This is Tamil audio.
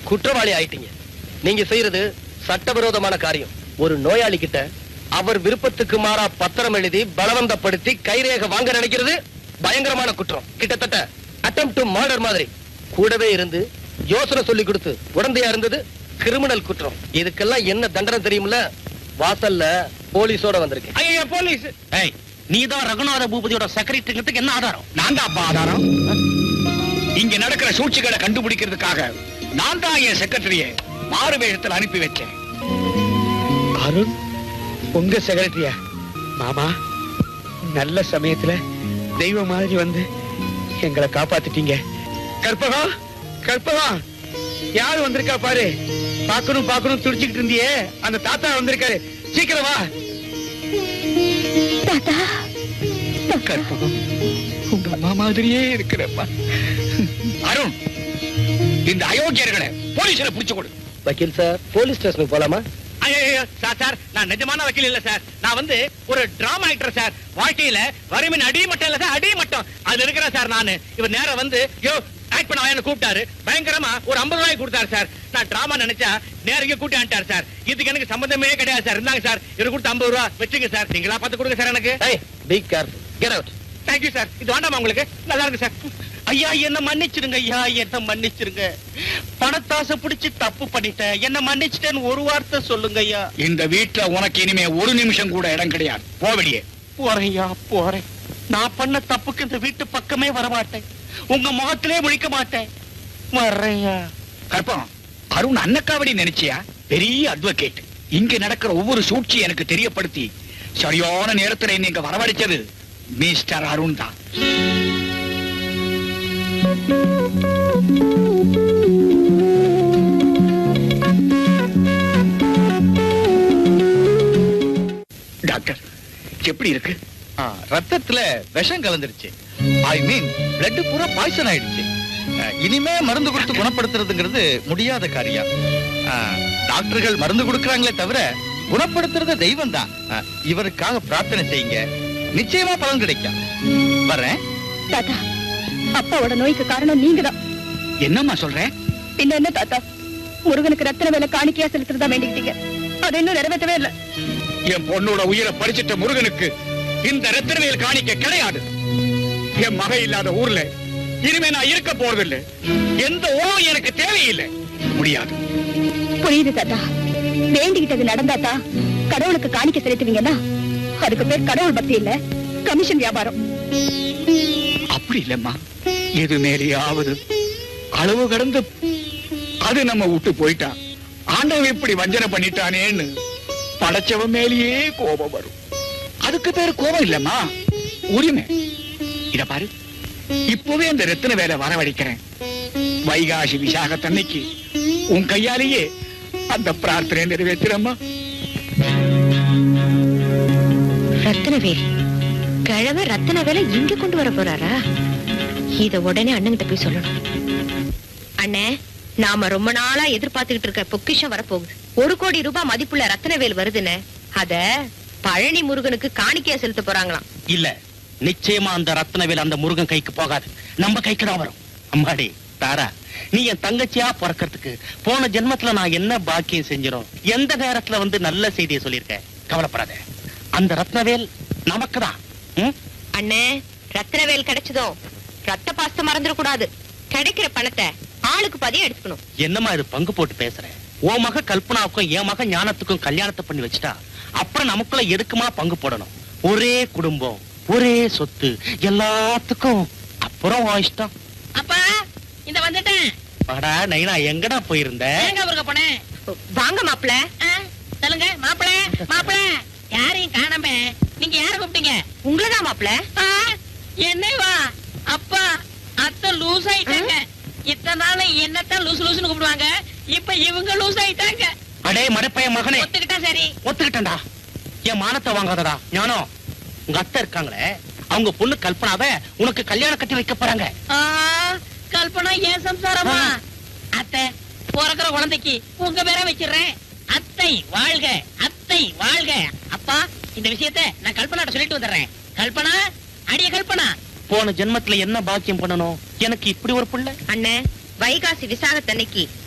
குற்றவாளி ஆயிட்டீங்க நீங்க செய்யறது சட்டவிரோதமான காரியம் ஒரு நோயாளி கிட்ட அவர் விருப்பத்துக்கு மாறா பத்திரம் எழுதி பலவந்தப்படுத்தி கைரேக வாங்க நினைக்கிறது பயங்கரமான குற்றம் கிட்டத்தட்ட அட்டம் டு மர்டர் மாதிரி கூடவே இருந்து யோசனை சொல்லி கொடுத்து உடந்தையா இருந்தது கிரிமினல் குற்றம் இதுக்கெல்லாம் என்ன தண்டனை தெரியுமில்ல வாசல்ல போலீஸோட வந்திருக்கேன் ஐயா போலீஸ் ஏய் நீ தான் ரகுநாத பூபதியோட செக்ரட்டரிங்கிறதுக்கு என்ன ஆதாரம் நான் தான் அப்பா ஆதாரம் இங்க நடக்கிற சூழ்ச்சிகளை கண்டுபிடிக்கிறதுக்காக நான் தான் என் செக்ரட்டரிய மாறு வேஷத்தில் அனுப்பி வச்சேன் அருண் உங்க செக்ரட்டரியா மாமா நல்ல சமயத்துல தெய்வம் மாதிரி வந்து எங்களை காப்பாத்திட்டீங்க கற்பகம் கற்பகம் யார் வந்திருக்கா பாரு பார்க்கணும் பார்க்கணும் துடிச்சுக்கிட்டு இருந்தியே அந்த தாத்தா வந்திருக்காரு சீக்கிரம் வா தாத்தா கற்பகம் உங்க அம்மா மாதிரியே இருக்கிறப்பா அருண் இந்த அயோக்கியர்களை போலீஸ்ல புடிச்சு கொடு வக்கீல் சார் போலீஸ் ஸ்டேஷனுக்கு போலாமா ஐயோ சார் சார் நான் நிஜமான வக்கீல் இல்ல சார் நான் வந்து ஒரு டிராமா ஆக்டர் சார் வாழ்க்கையில வறுமையின் அடி மட்டும் இல்ல சார் அடி மட்டும் அதுல இருக்கிறேன் சார் நானு இவர் நேரா வந்து யோ ஆக்ட் பண்ண வாயான்னு கூப்பிட்டாரு பயங்கரமா ஒரு ஐம்பது ரூபாய் கொடுத்தாரு சார் நான் டிராமா நினைச்சா நேரங்க கூட்டி அனுப்பிட்டாரு சார் இதுக்கு எனக்கு சம்பந்தமே கிடையாது சார் இருந்தாங்க சார் இவர் கொடுத்த ஐம்பது ரூபா வச்சுங்க சார் நீங்களா பார்த்து கொடுங்க சார் எனக்கு hey be careful get out thank you sir இது வேண்டாமா உங்களுக்கு நல்லா இருக்கு சார் ஐயா என்ன மன்னிச்சிடுங்க ஐயா என்ன மன்னிச்சிருங்க பணத்தாசை பிடிச்சு தப்பு பண்ணிட்டேன் என்ன மன்னிச்சிட்டேன்னு ஒரு வார்த்தை சொல்லுங்க ஐயா இந்த வீட்டுல உனக்கு இனிமே ஒரு நிமிஷம் கூட இடம் கிடையாது போவடியே போறேன்யா போறேன் நான் பண்ண தப்புக்கு இந்த வீட்டு பக்கமே வரமாட்டேன் உங்க முகத்திலே முழிக்க மாட்டேன் வர்றேன்யா கற்பம் அருண் அன்னக்காவடி நினைச்சியா பெரிய அட்வொகேட் இங்க நடக்கிற ஒவ்வொரு சூழ்ச்சி எனக்கு தெரியப்படுத்தி சரியான நேரத்துல நீங்க வரவழைச்சது மிஸ்டர் அருண் தான் டாக்டர் எப்படி இருக்கு ரத்தத்துல விஷம் கலந்துருச்சு ஐ மீன் பிளட் பூரா பாய்சன் ஆயிடுச்சு அஹ், இனிமே மருந்து கொடுத்து குணப்படுத்துறதுங்கிறது முடியாத காரியம் அஹ், டாக்டர்கள் மருந்து கொடுக்கறாங்களே தவிர குணப்படுத்துறது தெய்வம் தான் இவருக்காக பிரார்த்தனை செய்யுங்க நிச்சயமா பலன் கிடைக்கும் வர்றேன் தாத்தா அப்பாவோட நோய்க்கு காரணம் நீங்க தான் என்னம்மா சொல்றேன் பின்ன என்ன தாத்தா முருகனுக்கு ரத்தன வேலை காணிக்கையா செலுத்துறதா வேண்டிக்கிட்டீங்க அது இன்னும் நிறைவேற்றவே இல்ல என் பொண்ணோட உயிரை பறிச்சிட்ட முருகனுக்கு இந்த ரத்தினவேல் காணிக்க கிடையாது என் மகன் இல்லாத ஊர்ல இனிமே நான் இருக்க போறதில்லை எந்த உறவும் எனக்கு தேவையில்லை முடியாது புரியுது தாத்தா வேண்டிக்கிட்டது நடந்தாத்தா கடவுளுக்கு காணிக்கை செலுத்துவீங்கன்னா அதுக்கு பேர் கடவுள் பக்தி இல்ல கமிஷன் வியாபாரம் அப்படி இல்லம்மா எது மேலேயாவது அளவு கடந்து அது நம்ம விட்டு போயிட்டான் ஆண்டவன் இப்படி வஞ்சனை பண்ணிட்டானேன்னு படைச்சவன் மேலேயே கோபம் வரும் அதுக்கு பேரு கோபம் இல்லம்மா உரிமை இத பாரு இப்பவே அந்த ரத்தின வேலை வரவழைக்கிறேன் வைகாசி விசாகத்தன்னைக்கு உன் கையாலேயே அந்த பிரார்த்தனை நிறைவேற்றிரம்மா ரத்தனவேல் கிழவ ரத்தன வேலை இங்க கொண்டு வர போறாரா இத உடனே அண்ணன்கிட்ட போய் சொல்லணும் அண்ணே நாம ரொம்ப நாளா எதிர்பார்த்துக்கிட்டு இருக்க பொக்கிஷம் வரப்போகுது ஒரு கோடி ரூபாய் மதிப்புள்ள ரத்தனவேல் வருதுன்னு அத பழனி முருகனுக்கு காணிக்கையா செலுத்த போறாங்களாம் இல்ல நிச்சயமா அந்த ரத்னவேல் அந்த முருகன் கைக்கு போகாது நம்ம கைக்கு தான் வரும் அம்மாடி தாரா நீ என் தங்கச்சியா பிறக்கிறதுக்கு போன ஜென்மத்துல நான் என்ன பாக்கியம் செஞ்சிடும் எந்த நேரத்துல வந்து நல்ல செய்தியை சொல்லியிருக்க கவலைப்படாத அந்த ரத்னவேல் நமக்கு தான் அண்ணே ரத்தனவேல் கிடைச்சதும் ரத்த பாஸ்த மறந்துடக்கூடாது கிடைக்கிற பணத்தை ஆளுக்கு பாதியா எடுத்துக்கணும் என்னம்மா இது பங்கு போட்டு பேசுற உன் மக கல்பனாவுக்கும் என் மக ஞானத்துக்கும் கல்யாணத்தை பண்ணி வச்சுட்டா அப்புறம் நமக்குள்ள எதுக்குமா பங்கு போடணும் ஒரே குடும்பம் ஒரே சொத்து எல்லாத்துக்கும் அப்புறம் உன் இஷ்டம் அப்பா இந்த வந்துட்டேன் வாடா நைனா எங்கடா போயிருந்த எங்க ஊருக்கு போனேன் வாங்க மாப்பிள ஆ, சொல்லுங்க மாப்பிள மாப்பிள யாரையும் காணாம நீங்க யார கூப்பிட்டீங்க உங்களதான் மாப்பிள ஆ, என்னவா அப்பா அத்தை லூஸ் ஆயிட்டாங்க இத்தனை நாள் என்னத்தான் லூஸ் லூஸ்னு கூப்பிடுவாங்க இப்ப இவங்க லூஸ் ஆயிட்டாங்க அடே மடப்பைய மகனே ஒத்துக்கிட்டா சரி ஒத்துக்கிட்டேன்டா என் மானத்தை வாங்காதடா ஞானம் உங்க அத்தை இருக்காங்களே அவங்க பொண்ணு கல்பனாவை உனக்கு கல்யாணம் கட்டி வைக்க போறாங்க ஆ, கல்பனா ஏன் சம்சாரமா அத்தை பிறக்கிற குழந்தைக்கு உங்க பேரை வச்சிடுறேன் அத்தை வாழ்க அத்தை வாழ்க அப்பா இந்த விஷயத்த நான் கல்பனாட்ட சொல்லிட்டு வந்துடுறேன் கல்பனா அடிய கல்பனா போன ஜென்மத்துல என்ன பாக்கியம் பண்ணணும் எனக்கு இப்படி ஒரு புள்ள அண்ணே வைகாசி விசாகத்தன்னைக்கு